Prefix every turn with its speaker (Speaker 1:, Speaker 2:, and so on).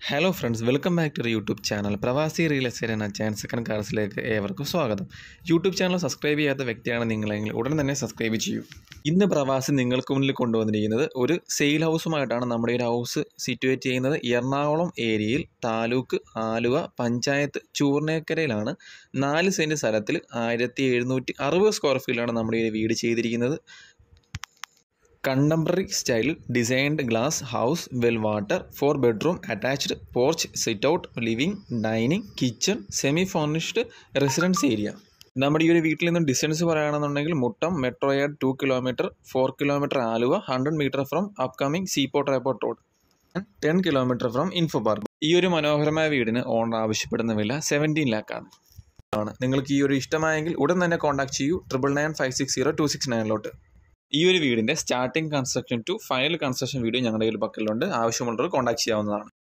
Speaker 1: hello friends welcome back to YouTube channel Pravasi real estate എന്ന ചാൻ second കാർസിലേക്ക് ഏവർക്കും സ്വാഗതം യൂട്യൂബ് ചാനൽ സബ്സ്ക്രൈബ് ചെയ്യാത്ത വ്യക്തിയാണ് നിങ്ങളെങ്കിൽ ഉടൻ തന്നെ സബ്സ്ക്രൈബ് ചെയ്യൂ ഇന്ന് പ്രവാസി നിങ്ങൾക്ക് മുന്നിൽ കൊണ്ടുവന്നിരിക്കുന്നത് ഒരു സെയിൽ ഹൗസുമായിട്ടാണ് നമ്മുടെ ഈ ഒരു ഹൗസ് സിറ്റുവേറ്റ് ചെയ്യുന്നത് എറണാകുളം ഏരിയയിൽ താലൂക്ക് ആലുവ പഞ്ചായത്ത് ചൂർണേക്കരയിലാണ് നാല് സെൻറ്റ് സ്ഥലത്തിൽ ആയിരത്തി എഴുന്നൂറ്റി അറുപത് സ്ക്വയർ ഫീറ്റിലാണ് നമ്മുടെ ഈ വീട് ചെയ്തിരിക്കുന്നത് contemporary style designed glass house well water four bedroom attached porch sit out living dining kitchen semi furnished residence area നമ്മുടെ ഈ ഒരു വീട്ടിൽ നിന്നും ഡിസ്റ്റൻസ് പറയുകയാണെന്നുണ്ടെങ്കിൽ Muttom metro air two kilometre four kilometre Aluva hundred metre from upcoming seaport airport road ten kilometre from info park ഈ ഒരു മനോഹരമായ വീടിന് ഓണർ ആവശ്യപ്പെടുന്ന വില സെവൻറ്റീൻ ലാക്കാണ് ആണ് നിങ്ങൾക്ക് ഈ ഒരു ഇഷ്ടമായെങ്കിൽ ഉടൻ തന്നെ കോൺടാക്ട് ചെയ്യൂ triple nine five six zero two six നയനിലോട്ട് ഈ ഒരു വീടിൻ്റെ starting construction to final construction video ഞങ്ങളുടെ കയ്യിൽ പക്കലുണ്ട് ആവശ്യമുള്ളവർ കോൺടാക്ട് ചെയ്യാവുന്നതാണ്